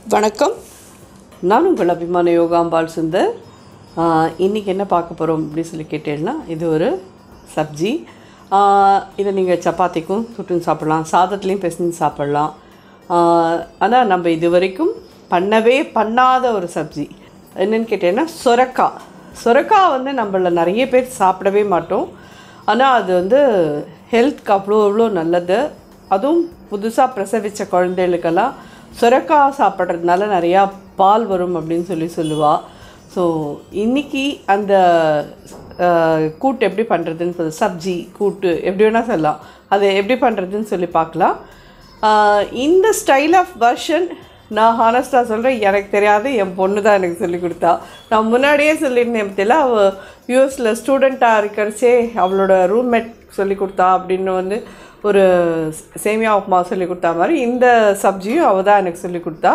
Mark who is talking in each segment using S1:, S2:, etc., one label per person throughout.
S1: வணக்கம் நான் உங்கள் அபிமான யோகாம்பால் சுந்தர் ஆஹ் இன்னைக்கு என்ன பார்க்க போகிறோம் அப்படின்னு சொல்லி கேட்டேன்னா இது ஒரு சப்ஜி ஆஹ் இதை நீங்கள் சப்பாத்திக்கும் சுட்டுன்னு சாப்பிட்லாம் சாதத்துலேயும் பிசைஞ்சு சாப்பிட்லாம் ஆனால் நம்ம இது வரைக்கும் பண்ணவே பண்ணாத ஒரு சப்ஜி என்னன்னு கேட்டேன்னா சொரக்காய் சொரக்காய் வந்து நம்மள நிறைய பேர் சாப்பிடவே மாட்டோம் ஆனால் அது வந்து ஹெல்த்க்கு அவ்வளோ அவ்வளோ நல்லது அதுவும் புதுசாக பிரசவித்த குழந்தைகளுக்கெல்லாம் சுரக்காய் சாப்பிட்றதுனால நிறையா பால் வரும் அப்படின்னு சொல்லி சொல்லுவா ஸோ இன்னைக்கு அந்த அஹ், கூட்டு எப்படி பண்ணுறதுன்னு சொல்லி சப்ஜி கூட்டு எப்படி வேணால் சொல்லலாம் அதை எப்படி பண்ணுறதுன்னு சொல்லி பார்க்கலாம் ஆஹ், இந்த ஸ்டைல் ஆஃப் வெர்ஷன் நான் ஹானஸ்ட்டாக சொல்கிறேன் எனக்கு தெரியாது என் பொண்ணு தான் எனக்கு சொல்லி கொடுத்தா நான் முன்னாடியே சொல்லியிருந்தேன் பற்றியில் அவள் யூஎஸில் ஸ்டூடெண்ட்டாக இருக்கிறச்சே அவளோட ரூம்மேட் சொல்லி கொடுத்தா அப்படின்னு வந்து ஒரு சேமியா உப்புமா சொல்லி கொடுத்தா மாதிரி இந்த சப்ஜியும் அவள் தான் எனக்கு சொல்லி கொடுத்தா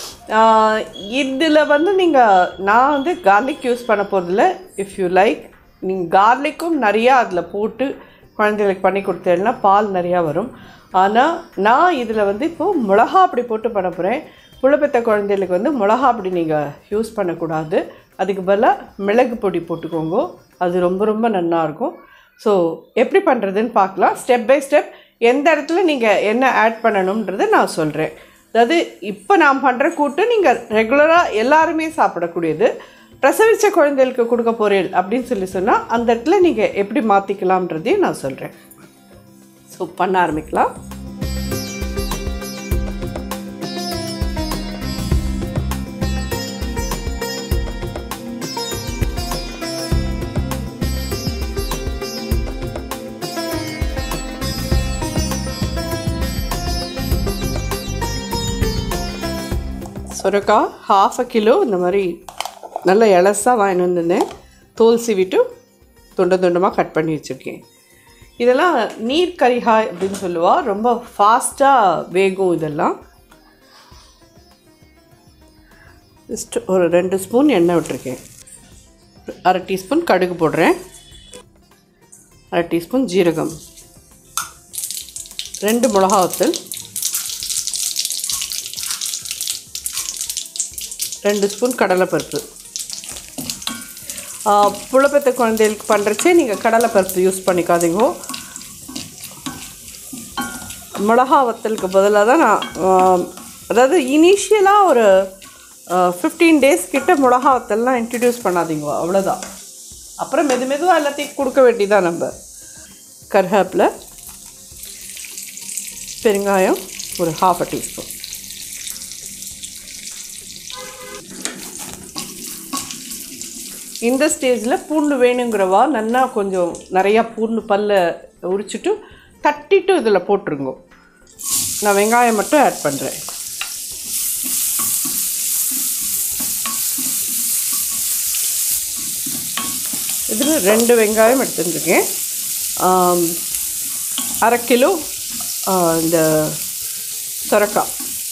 S1: இதில் வந்து நீங்கள் நான் வந்து கார்லிக் யூஸ் பண்ண போகிறதில்ல இஃப் யூ லைக் நீங்கள் கார்லிக்கும் நிறையா அதில் போட்டு குழந்தைகளுக்கு பண்ணி கொடுத்தேன்னா பால் நிறையா வரும் ஆனால் நான் இதில் வந்து இப்போது மிளகா அப்படி போட்டு பண்ண போகிறேன் புழுப்பெத்த குழந்தைகளுக்கு வந்து மிளகா அப்படி நீங்கள் யூஸ் பண்ணக்கூடாது அதுக்கு பதிலாக மிளகு பொடி போட்டுக்கோங்க அது ரொம்ப ரொம்ப நல்லா இருக்கும் ஸோ எப்படி பண்ணுறதுன்னு பார்க்கலாம் ஸ்டெப் பை ஸ்டெப் எந்த இடத்துல நீங்கள் என்ன ஆட் பண்ணணுன்றதை நான் சொல்கிறேன் அதாவது இப்போ நான் பண்ணுற கூட்டு நீங்கள் ரெகுலராக எல்லாருமே சாப்பிடக்கூடியது பிரசவித்த குழந்தைகளுக்கு கொடுக்க போகிறேன் அப்படின்னு சொல்லி சொன்னால் அந்த இடத்துல நீங்கள் எப்படி மாற்றிக்கலாம்ன்றதையும் நான் சொல்கிறேன் ஸோ பண்ண ஆரம்பிக்கலாம் சுரக்காய் ஹாஃப் அ கிலோ இந்த மாதிரி நல்ல இலசாக வாங்கிட்டு வந்திருந்தேன் தோல் சீவிட்டு துண்ட துண்டமாக கட் பண்ணி வச்சுருக்கேன் இதெல்லாம் நீர் கரிகாய் அப்படின்னு சொல்லுவா ரொம்ப ஃபாஸ்ட்டாக வேகும் இதெல்லாம் ஜஸ்ட் ஒரு ரெண்டு ஸ்பூன் எண்ணெய் விட்டுருக்கேன் அரை டீஸ்பூன் கடுகு போடுறேன் அரை டீஸ்பூன் ஜீரகம் ரெண்டு மிளகா வத்தல் ரெண்டு ஸ்பூன் கடலைப்பருப்பு புழப்பத்த குழந்தைகளுக்கு பண்ணுறச்சே நீங்கள் கடலைப்பருப்பு யூஸ் பண்ணிக்காதீங்க மிளகா வத்தலுக்கு பதிலாக தான் நான் ஆ, அதாவது இனிஷியலாக ஒரு ஃபிஃப்டீன் டேஸ் கிட்ட மிளகா வத்தல்லாம் இன்ட்ரடியூஸ் பண்ணாதீங்க அவ்வளோதான் அப்புறம் மெது மெதுவாக எல்லாத்தையும் கொடுக்க வேண்டியதான் நம்ம கருவேப்பிலை பெருங்காயம் ஒரு ஹாஃப் அ டீஸ்பூன் இந்த ஸ்டேஜில் பூண்டு வேணுங்கிறவா நல்லா கொஞ்சம் நிறையா பூண்டு பல்ல உரிச்சிட்டு தட்டிட்டு இதில் போட்டுருங்க நான் வெங்காயம் மட்டும் ஆட் பண்ணுறேன் இதில் ரெண்டு வெங்காயம் எடுத்துட்டுருக்கேன் ஆம், அரை கிலோ ஆ, இந்த சுரக்காய்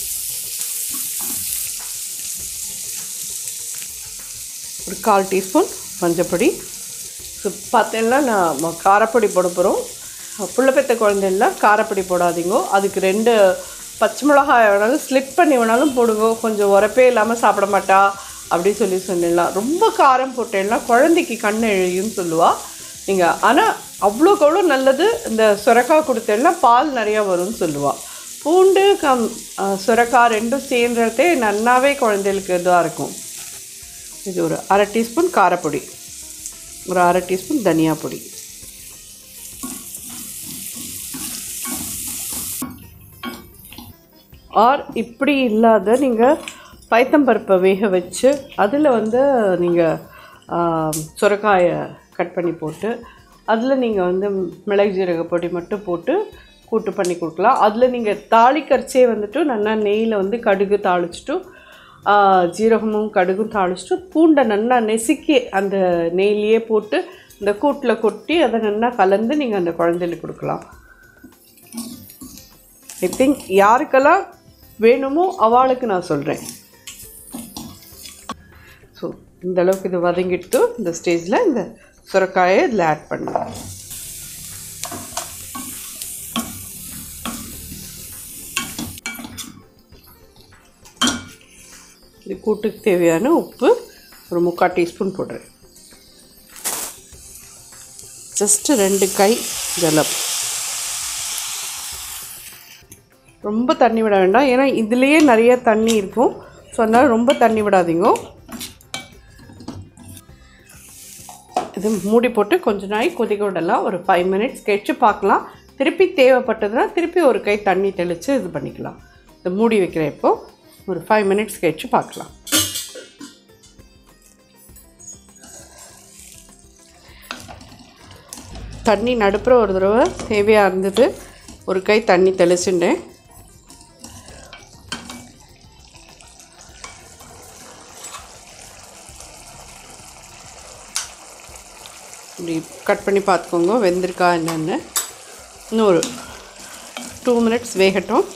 S1: ஒரு கால் டீஸ்பூன் மஞ்சப்பொடி ஸோ பார்த்தீங்கன்னா நான் ம- காரப்பொடி போட போகிறோம் புள்ளப்பெத்த குழந்தைலாம் காரப்பொடி போடாதீங்க அதுக்கு ரெண்டு பச்சை மிளகாய் வேணாலும் ஸ்லிப் பண்ணி வேணாலும் போடுங்க கொஞ்சம் உரப்பே இல்லாமல் சாப்பிட மாட்டா அப்படி சொல்லி சொன்னீங்களா ரொம்ப காரம் போட்டேன்னா குழந்தைக்கு கண் எழுதின்னு சொல்லுவா நீங்கள் ஆனால் அவ்வளோக்கு அவ்வளோ நல்லது இந்த சுரக்காய் கொடுத்தேன்னா பால் நிறையா வரும்னு சொல்லுவாள் பூண்டு கம் அஹ், சுரக்காய் ரெண்டும் சேர்ந்ததே நன்னாவே குழந்தைகளுக்கு இதாக இருக்கும் இது ஒரு அரை டீஸ்பூன் காரப்பொடி ஒரு அரை டீஸ்பூன் தனியா பொடி ஆர் இப்படி இல்லாத நீங்கள் பைத்தம்பருப்பை வேக வச்சு அதில் வந்து நீங்கள் சுரக்காயை கட் பண்ணி போட்டு அதில் நீங்கள் வந்து மிளகு ஜீரக பொடி மட்டும் போட்டு கூட்டு பண்ணி கொடுக்கலாம் அதில் நீங்கள் தாளிக்கரிச்சே வந்துட்டு நல்லா நெய்யில் வந்து கடுகு தாளிச்சிட்டு ஆ, ஜீரகமும் கடுகும் தாளிச்சிட்டு பூண்டை நல்லா நெசுக்கி அந்த நெய்லியே போட்டு இந்த கூட்டில் கொட்டி அதை நல்லா கலந்து நீங்கள் அந்த குழந்தைகளுக்கு கொடுக்கலாம் ஐ திங்க் யாருக்கெல்லாம் வேணுமோ அவளுக்கு நான் சொல்கிறேன் ஸோ இந்த அளவுக்கு இது வதங்கிட்டு இந்த ஸ்டேஜில் இந்த சுரக்காயை இதில் ஆட் பண்ணலாம் இது கூட்டுக்கு தேவையான உப்பு ஒரு முக்கால் டீஸ்பூன் போடுறேன் ஜஸ்ட்டு ரெண்டு கை ஜலம் ரொம்ப தண்ணி விட வேண்டாம் ஏன்னா இதுலேயே நிறைய தண்ணி இருக்கும் ஸோ அதனால் ரொம்ப தண்ணி விடாதீங்க இது மூடி போட்டு கொஞ்ச நாள் கொதிக்க விடலாம் ஒரு ஃபைவ் மினிட்ஸ் கழிச்சு பார்க்கலாம் திருப்பி தேவைப்பட்டதுன்னா திருப்பி ஒரு கை தண்ணி தெளித்து இது பண்ணிக்கலாம் இதை மூடி வைக்கிறேன் இப்போது ஒரு ஃபைவ் மினிட்ஸ் கழிச்சு பார்க்கலாம் தண்ணி நடுப்புற ஒரு தடவை தேவையாக இருந்தது ஒரு கை தண்ணி தெளிச்சுட்டேன் இப்படி கட் பண்ணி பார்த்துக்கோங்க வெந்திருக்கா என்னென்னு இன்னும் ஒரு டூ மினிட்ஸ் வேகட்டும்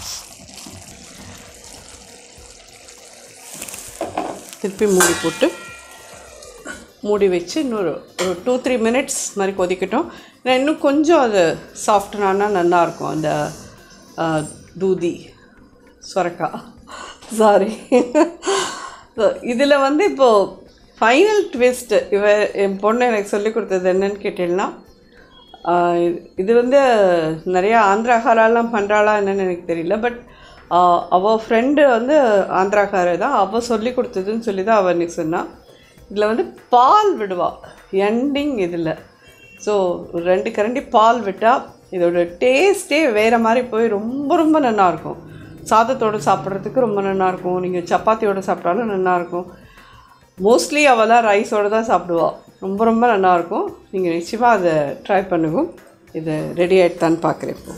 S1: திருப்பி மூடி போட்டு மூடி வச்சு இன்னொரு ஒரு டூ த்ரீ மினிட்ஸ் மாதிரி கொதிக்கட்டும் நான் இன்னும் கொஞ்சம் அது சாஃப்ட்னானா நல்லாயிருக்கும் அந்த தூதி சொரக்கா சாரி இதில் வந்து இப்போது ஃபைனல் ட்விஸ்ட்டு இவ என் பொண்ணு எனக்கு சொல்லி கொடுத்தது என்னன்னு கேட்டீங்கன்னா இது வந்து நிறையா ஆந்திராக்காரெல்லாம் பண்ணுறாளா என்னன்னு எனக்கு தெரியல பட் அவள் ஃப்ரெண்டு வந்து ஆந்திராக்கார தான் அவள் சொல்லி கொடுத்ததுன்னு சொல்லி தான் அவள் எனக்கு சொன்னான் இதில் வந்து பால் விடுவா எண்டிங் இதில் ஸோ ஒரு ரெண்டு கரண்டி பால் விட்டால் இதோட டேஸ்ட்டே வேறு மாதிரி போய் ரொம்ப ரொம்ப நல்லாயிருக்கும் சாதத்தோடு சாப்பிட்றதுக்கு ரொம்ப நல்லாயிருக்கும் நீங்கள் சப்பாத்தியோடு சாப்பிட்டாலும் நல்லாயிருக்கும் மோஸ்ட்லி அவெல்லாம் ரைஸோடு தான் சாப்பிடுவாள் ரொம்ப ரொம்ப நல்லாயிருக்கும் நீங்கள் நிச்சயமாக அதை ட்ரை பண்ணுங்க இது ரெடி ஆகிடுதான்னு பார்க்குறேன் இப்போ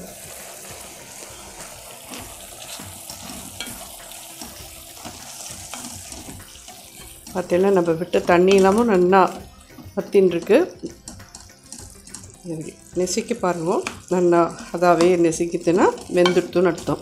S1: பார்த்தீங்கன்னா நம்ம விட்ட தண்ணி இல்லாமல் நல்லா வத்தின்ருக்கு நெசிக்கி பாருங்க நல்லா அதாவே நெசிக்கிட்டுனா வெந்துடுத்துன்னு அர்த்தம்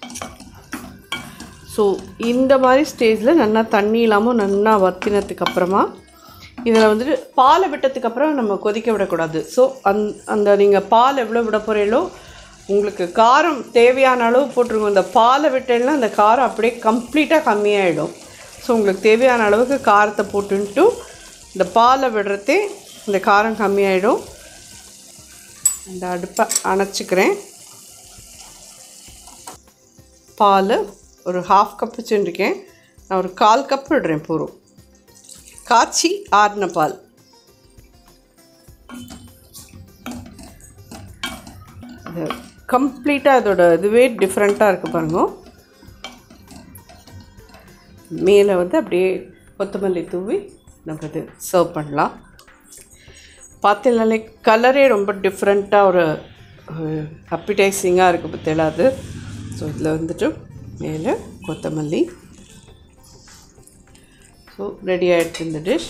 S1: ஸோ இந்த மாதிரி ஸ்டேஜில் நல்லா தண்ணி இல்லாமல் நல்லா வத்தினதுக்கு அப்புறமா இதில் வந்துட்டு பாலை விட்டதுக்கப்புறம் நம்ம கொதிக்க விடக்கூடாது ஸோ அந் அந்த நீங்கள் பால் எவ்வளோ விட போகிறீங்களோ உங்களுக்கு காரம் தேவையான அளவு போட்டுருங்க இந்த பாலை விட்டேன்னா அந்த காரம் அப்படியே கம்ப்ளீட்டாக கம்மியாயிடும் ஸோ உங்களுக்கு தேவையான அளவுக்கு காரத்தை போட்டுன்ட்டு இந்த பாலை விடுறதே இந்த காரம் கம்மியாயிடும் இந்த அடுப்பை அணைச்சிக்கிறேன் பால் ஒரு ஹாஃப் கப் வச்சுருக்கேன் நான் ஒரு கால் கப் விடுறேன் போகிறோம் காய்ச்சி ஆறின பால் இது கம்ப்ளீட்டாக அதோட இதுவே டிஃப்ரெண்ட்டாக இருக்குது பாருங்க மேலே வந்து அப்படியே கொத்தமல்லி தூவி நம்ம இது சர்வ் பண்ணலாம் பார்த்தீங்கனாலே கலரே ரொம்ப டிஃப்ரெண்ட்டாக ஒரு அப்பிடைசிங்காக இருக்குது பார்த்தீங்களா அது ஸோ இதில் வந்துட்டு மேலே கொத்தமல்லி ஸோ ரெடி ஆகிடுச்சு இந்த டிஷ்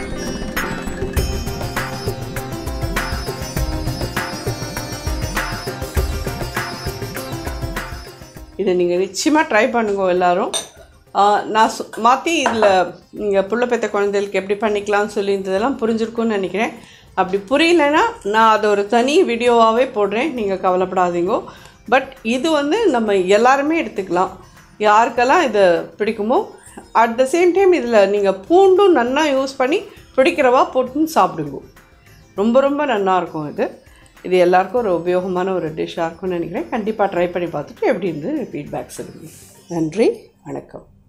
S1: இதை நீங்கள் நிச்சயமாக ட்ரை பண்ணுங்க எல்லோரும் நான் சொ மாற்றி இதில் நீங்கள் புள்ள பெத்த குழந்தைகளுக்கு எப்படி பண்ணிக்கலாம்னு சொல்லியிருந்ததெல்லாம் புரிஞ்சிருக்கும்னு நினைக்கிறேன் அப்படி புரியலைன்னா நான் அதை ஒரு தனி வீடியோவாகவே போடுறேன் நீங்கள் கவலைப்படாதீங்க பட் இது வந்து நம்ம எல்லாருமே எடுத்துக்கலாம் யாருக்கெல்லாம் இது பிடிக்குமோ அட் த சேம் டைம் இதில் நீங்கள் பூண்டும் நல்லா யூஸ் பண்ணி பிடிக்கிறவா போட்டுன்னு சாப்பிடுங்க ரொம்ப ரொம்ப நல்லாயிருக்கும் இது இது எல்லாருக்கும் ஒரு உபயோகமான ஒரு டிஷ்ஷாக இருக்கும்னு நினைக்கிறேன் கண்டிப்பாக ட்ரை பண்ணி பார்த்துட்டு எப்படி இருந்து ஃபீட்பேக் சொல்லுங்கள் நன்றி வணக்கம்